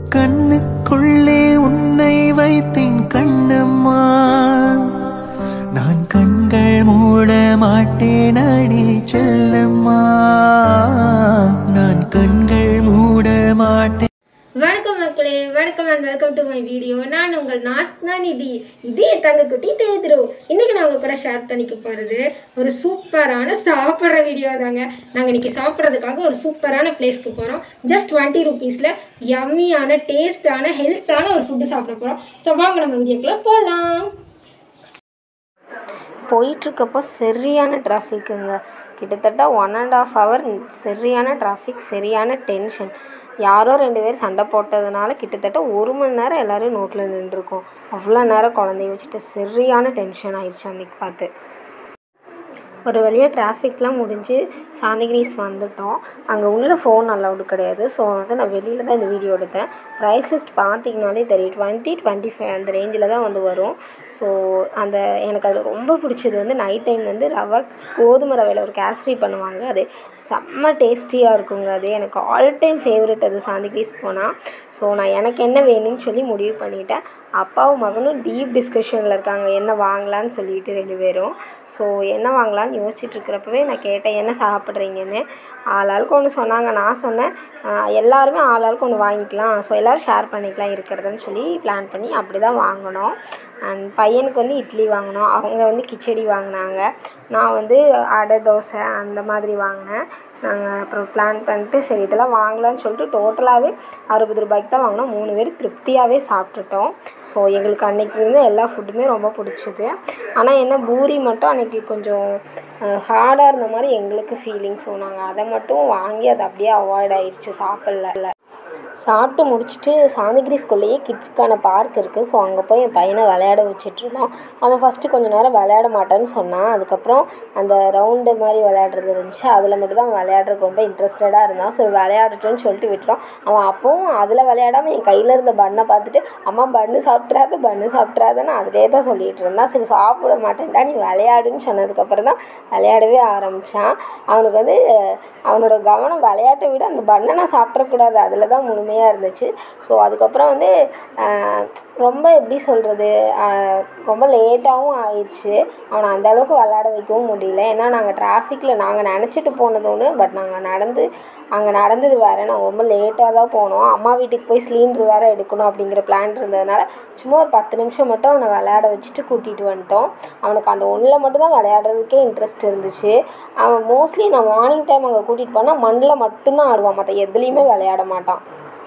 கண்ணுக்குள்ளே உன்னை வைத்தேன் கண்ணம்மா நான் கண்கள் மூட மாட்டேன் அடி செல்லம்மா நான் கண்கள் மூட மாட்டேன் வணக்கம் மக்களே வணக்கம் and welcome to my video நான் உங்கள் நாஸ்னா நிதி இதே தங்க குட்டி தேதுரு இன்னைக்கு நான் உங்க கூட ஷேர் பண்ணிக்க போகிறது ஒரு சூப்பரான சாப்பிட்ற வீடியோ தாங்க நாங்கள் இன்னைக்கு சாப்பிட்றதுக்காக ஒரு சூப்பரான பிளேஸ்க்கு போகிறோம் ஜஸ்ட் டுவெண்ட்டி ருபீஸில் யம்மியான டேஸ்டான ஹெல்த்தான ஒரு ஃபுட்டு சாப்பிட போகிறோம் ஸோ வாங்க நம்ம வீடியோக்குள்ளே போகலாம் போயிட்டுருக்கப்போ சரியான டிராஃபிக்குங்க கிட்டத்தட்ட ஒன் அண்ட் ஆஃப் ஹவர் சரியான டிராஃபிக் சரியான டென்ஷன் யாரோ ரெண்டு பேர் சண்டை போட்டதுனால கிட்டத்தட்ட ஒரு மணி நேரம் எல்லோரும் நோட்டில் நின்றுருக்கோம் அவ்வளோ நேரம் குழந்தைய வச்சுட்டு சரியான டென்ஷன் ஆயிடுச்சு அன்றைக்கி பார்த்து ஒரு வழியாக டிராஃபிக்லாம் முடிஞ்சு சாந்திகிரிஸ் வந்துட்டோம் அங்கே உள்ள ஃபோன் அலௌடு கிடையாது ஸோ வந்து நான் வெளியில் தான் இந்த வீடியோ எடுத்தேன் ப்ரைஸ் லிஸ்ட் பார்த்தீங்கனாலே தெரியும் டுவெண்ட்டி டுவெண்ட்டி ஃபைவ் அந்த ரேஞ்சில் தான் வந்து வரும் ஸோ அந்த எனக்கு அதில் ரொம்ப பிடிச்சது வந்து நைட் டைம் வந்து ரவை கோதுமை ரவையில் ஒரு கேசரி பண்ணுவாங்க அது செம்ம டேஸ்டியாக இருக்குங்க அது எனக்கு ஆல் டைம் ஃபேவரட் அது சாந்திகிரிஸ் போனால் ஸோ நான் எனக்கு என்ன வேணும்னு சொல்லி முடிவு பண்ணிட்டேன் அப்பாவும் மகனும் டீப் டிஸ்கஷனில் இருக்காங்க என்ன வாங்கலான்னு சொல்லிட்டு ரெண்டு பேரும் ஸோ என்ன வாங்கலான்னு யோசிச்சுட்டு இருக்கிறப்பவே நான் கேட்டேன் என்ன சாப்பிட்றீங்கன்னு ஆளாளுக்கு ஒன்று சொன்னாங்க நான் சொன்னேன் ஆஹ் எல்லாருமே ஆளாளுக்கு ஒன்று வாங்கிக்கலாம் ஸோ எல்லோரும் ஷேர் பண்ணிக்கலாம் இருக்கிறதுன்னு சொல்லி பிளான் பண்ணி அப்படி தான் வாங்கினோம் அண்ட் பையனுக்கு வந்து இட்லி வாங்கினோம் அவங்க வந்து கிச்சடி வாங்கினாங்க நான் வந்து அடை தோசை அந்த மாதிரி வாங்கினேன் நாங்கள் அப்புறம் பிளான் பண்ணிட்டு சரி இதெல்லாம் வாங்கலாம்னு சொல்லிட்டு டோட்டலாகவே அறுபது ரூபாய்க்கு தான் வாங்கினோம் மூணு பேர் திருப்தியாகவே சாப்பிட்டுட்டோம் ஸோ எங்களுக்கு அன்றைக்கி இருந்த எல்லா ஃபுட்டுமே ரொம்ப பிடிச்சிது ஆனால் என்ன பூரி மட்டும் அன்றைக்கி கொஞ்சம் ஹார்டாக இருந்த மாதிரி எங்களுக்கு ஃபீலிங் ஸோ நாங்கள் அதை மட்டும் வாங்கி அது அப்படியே அவாய்ட் ஆயிடுச்சு சாப்பிடல சாப்பிட்டு முடிச்சுட்டு சாந்திகிரி ஸ்கூல்லையே கிட்ஸ்க்கான பார்க் இருக்குது ஸோ அங்கே போய் என் பையனை விளையாட வச்சிட்ருந்தோம் அவன் ஃபஸ்ட்டு கொஞ்ச நேரம் விளையாட மாட்டேன்னு சொன்னான் அதுக்கப்புறம் அந்த ரவுண்டு மாதிரி விளையாடுறது இருந்துச்சு அதில் மட்டும் தான் அவன் விளையாடுறதுக்கு ரொம்ப இன்ட்ரெஸ்டடாக இருந்தான் ஸோ விளையாடட்டும்னு சொல்லிட்டு விட்டுறோம் அவன் அப்பவும் அதில் விளையாடாமல் என் கையில் இருந்த பண்ணை பார்த்துட்டு அம்மா பண்ணு சாப்பிட்றாத பண்ணு சாப்பிட்றாதன்னு அதிலே தான் சொல்லிகிட்டு இருந்தான் சரி சாப்பிட மாட்டேன்டா நீ விளையாடுன்னு சொன்னதுக்கப்புறம் தான் விளையாடவே ஆரம்பித்தான் அவனுக்கு வந்து அவனோட கவனம் விளையாட்டை விட அந்த பண்ணை நான் சாப்பிட்றக்கூடாது அதில் தான் முழுமையாக இருந்துச்சு ஸோ அதுக்கப்புறம் வந்து ஆஹ், ரொம்ப எப்படி சொல்கிறது ரொம்ப லேட்டாகவும் ஆயிடுச்சு அவனை அந்த அளவுக்கு விளையாட வைக்கவும் முடியல ஏன்னா நாங்கள் டிராஃபிக்கில் நாங்கள் நினச்சிட்டு போனது ஒன்று பட் நாங்கள் நடந்து அங்கே நடந்தது வேறு நாங்கள் ரொம்ப லேட்டாக தான் போனோம் அம்மா வீட்டுக்கு போய் சிலிண்டர் வேறு எடுக்கணும் அப்படிங்கிற பிளான் இருந்ததுனால சும்மா ஒரு பத்து நிமிஷம் மட்டும் அவனை விளையாட வச்சுட்டு கூட்டிகிட்டு வந்துட்டோம் அவனுக்கு அந்த ஒன்றில் மட்டும் தான் விளையாடுறதுக்கே இன்ட்ரெஸ்ட் இருந்துச்சு அவன் மோஸ்ட்லி நான் மார்னிங் டைம் அங்கே கூட்டிகிட்டு போனால் மண்ணில் மட்டும்தான் ஆடுவான் மற்ற எதுலேயுமே விளையாட மாட்டான்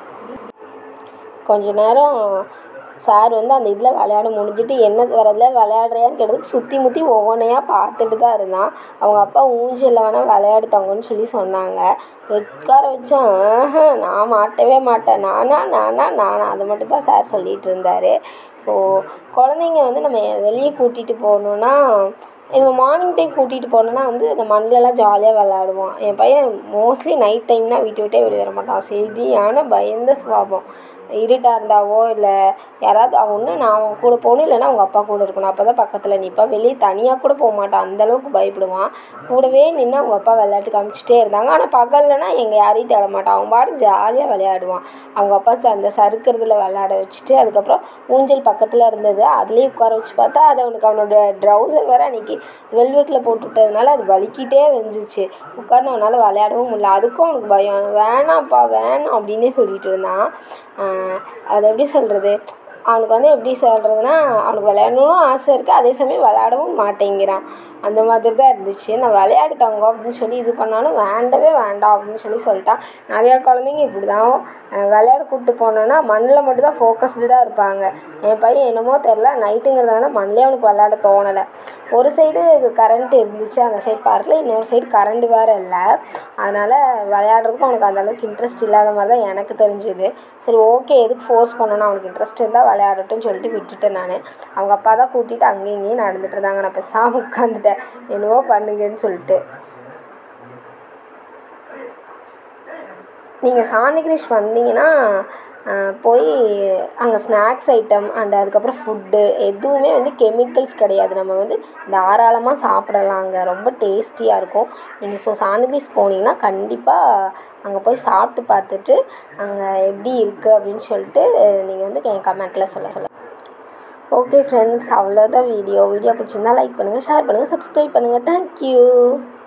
கொஞ்ச நேரம் சார் வந்து அந்த இதில் விளையாட முடிஞ்சிட்டு என்ன வரதில் விளையாடுறியான்னு கேட்டதுக்கு சுற்றி முற்றி ஒவ்வொன்றையா பார்த்துட்டு தான் இருந்தான் அவங்க அப்பா ஊஞ்சலில் வேணால் விளையாடுத்தாங்கன்னு சொல்லி சொன்னாங்க உட்கார வச்சான் "ஆஹா, நான் மாட்டவே மாட்டேன் நானா நானா நானா அதை மட்டும் தான் சார் சொல்லிகிட்டு இருந்தார் ஸோ குழந்தைங்க வந்து நம்ம வெளியே கூட்டிகிட்டு போகணுன்னா இவன் மார்னிங் டைம் கூட்டிகிட்டு போனோன்னா வந்து இந்த மண்ணிலலாம் ஜாலியாக விளாடுவான் என் பையன் மோஸ்ட்லி நைட் டைம்னா வீட்டை விட்டே வெளியே வர மாட்டான் சரியான பயந்த சுபாவம் இருட்டாக இருந்தாவோ இல்லை யாராவது அவன் ஒன்று நான் அவன் கூட போகணும் இல்லைன்னா அவங்க அப்பா கூட இருக்கணும் அப்போ தான் பக்கத்தில் நிற்பான் வெளியே தனியாக கூட போக மாட்டான் அந்தளவுக்கு பயப்படுவான் கூடவே நின்று அவங்க அப்பா விளையாட்டு காமிச்சிட்டே இருந்தாங்க ஆனால் பகல்லனா எங்கள் யாரையும் தேட மாட்டான் அவன் பாட்டு ஜாலியாக விளையாடுவான் அவங்க அப்பா ச- அந்த சறுக்கிறதுல விளையாட வச்சுட்டு அதுக்கப்புறம் ஊஞ்சல் பக்கத்தில் இருந்தது அதுலேயும் உட்கார வச்சு பார்த்தா அது அவனுக்கு அவனோட ட்ரௌசர் வேறு அன்றைக்கி வெல்வெட்டில் போட்டுவிட்டதுனால அது வலிக்கிட்டே வந்துச்சு உட்கார்ந்து அவனால் விளையாடவும் முடியல அதுக்கும் அவனுக்கு பயம் வேணாம்ப்பா வேணாம் அப்படின்னே சொல்லிட்டு இருந்தான் ஆஹ் அது எப்படி சொல்கிறது அவனுக்கு வந்து எப்படி சொல்கிறதுனா அவனுக்கு விளையாடணும்னு ஆசை இருக்குது அதே சமயம் விளையாடவும் மாட்டேங்கிறான் அந்த மாதிரி தான் இருந்துச்சு நான் விளையாடு தங்கம் அப்படின்னு சொல்லி இது பண்ணாலும் வேண்டவே வேண்டாம் அப்படின்னு சொல்லி சொல்லிட்டான் நிறையா குழந்தைங்க இப்படி தான் அஹ் விளையாட கூப்பிட்டு போனோன்னா மண்ணில் மட்டும் தான் ஃபோக்கஸ்டாக இருப்பாங்க என் பையன் என்னமோ தெரில நைட்டுங்கிறதுனால மண்ணிலே அவனுக்கு விளையாட தோணலை ஒரு சைடு கரண்ட் இருந்துச்சு அந்த சைடு பார்க்கில் இன்னொரு சைடு கரண்ட் வேறு இல்லை அதனால் விளையாடுறதுக்கு அவனுக்கு அந்த அளவுக்கு இன்ட்ரெஸ்ட் இல்லாத மாதிரி தான் எனக்கு தெரிஞ்சுது சரி ஓகே எதுக்கு ஃபோர்ஸ் பண்ணணும் அவனுக்கு இன்ட்ரெஸ்ட் இருந்தால் விளையாடட்டும்னு சொல்லிட்டு விட்டுட்டேன் நான் அவங்க அப்பா தான் கூட்டிகிட்டு அங்கேயும் இங்கேயும் நடந்துட்டு இருந்தாங்க நான் பேசாமல் உட்காந்துட்டேன் என்னவோ பண்ணுங்கன்னு சொல்லிட்டு நீங்கள் சாந்திகிரிஷ் வந்தீங்கன்னா போய் அங்கே ஸ்நாக்ஸ் ஐட்டம் அண்ட் அதுக்கப்புறம் ஃபுட்டு எதுவுமே வந்து கெமிக்கல்ஸ் கிடையாது நம்ம வந்து தாராளமாக சாப்பிடலாம் அங்கே ரொம்ப டேஸ்டியாக இருக்கும் நீங்கள் ஸோ சாந்திகிரிஸ் போனீங்கன்னா கண்டிப்பாக அங்கே போய் சாப்பிட்டு பார்த்துட்டு அங்கே எப்படி இருக்குது அப்படின்னு சொல்லிட்டு நீங்கள் வந்து என் கமெண்ட்டில் சொல்ல சொல்ல ஓகே ஃப்ரெண்ட்ஸ் அவ்வளோதான் வீடியோ வீடியோ பிடிச்சிருந்தா லைக் பண்ணுங்கள் ஷேர் பண்ணுங்கள் சப்ஸ்கிரைப் பண்ணுங்கள் தேங்க்யூ